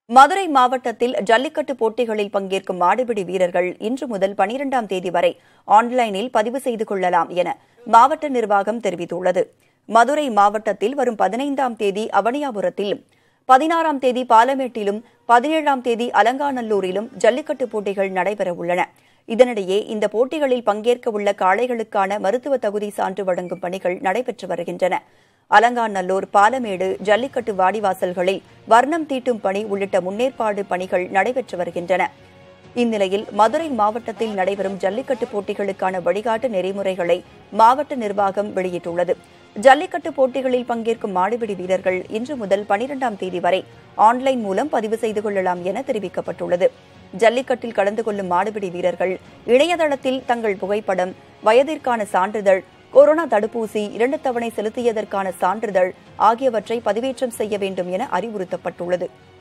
மதுரை மாவட்டத்தில் ஜல்லிக்கட்டு போட்டிகளில் பங்கேற்கும் மாடுபிடி வீரர்கள் இன்று முதல் பனிரெண்டாம் தேதி வரை ஆன்லைனில் பதிவு செய்து கொள்ளலாம் என மாவட்ட நிர்வாகம் தெரிவித்துள்ளது மதுரை மாவட்டத்தில் வரும் பதினைந்தாம் தேதி அவனியாபுரத்திலும் பதினாறாம் தேதி பாலமேட்டிலும் பதினேழாம் தேதி அலங்காநல்லூரிலும் ஜல்லிக்கட்டு போட்டிகள் நடைபெறவுள்ளன இதனிடையே இந்த போட்டிகளில் பங்கேற்க உள்ள காளைகளுக்கான மருத்துவ தகுதி சான்று வழங்கும் பணிகள் நடைபெற்று வருகின்றன அலங்காநல்லூர் பாலமேடு ஜல்லிக்கட்டு வாடிவாசல்களில் வர்ணம் தீட்டும் பணி உள்ளிட்ட முன்னேற்பாடு பணிகள் நடைபெற்று வருகின்றன இந்நிலையில் மதுரை மாவட்டத்தில் நடைபெறும் ஜல்லிக்கட்டு போட்டிகளுக்கான வழிகாட்டு நெறிமுறைகளை மாவட்ட நிர்வாகம் வெளியிட்டுள்ளது ஜல்லிக்கட்டு போட்டிகளில் பங்கேற்கும் மாடுபிடி வீரர்கள் இன்று முதல் பனிரெண்டாம் தேதி வரை ஆன்லைன் மூலம் பதிவு செய்து கொள்ளலாம் என தெரிவிக்கப்பட்டுள்ளது ஜல்லிக்கட்டில் கலந்து கொள்ளும் மாடுபிடி வீரர்கள் இணையதளத்தில் தங்கள் புகைப்படம் வயதிற்கான சான்றிதழ் கொரோனா தடுப்பூசி இரண்டு தவணை செலுத்தியதற்கான சான்றிதழ் ஆகியவற்றை பதிவேற்றம் செய்ய வேண்டும் என அறிவுறுத்தப்பட்டுள்ளது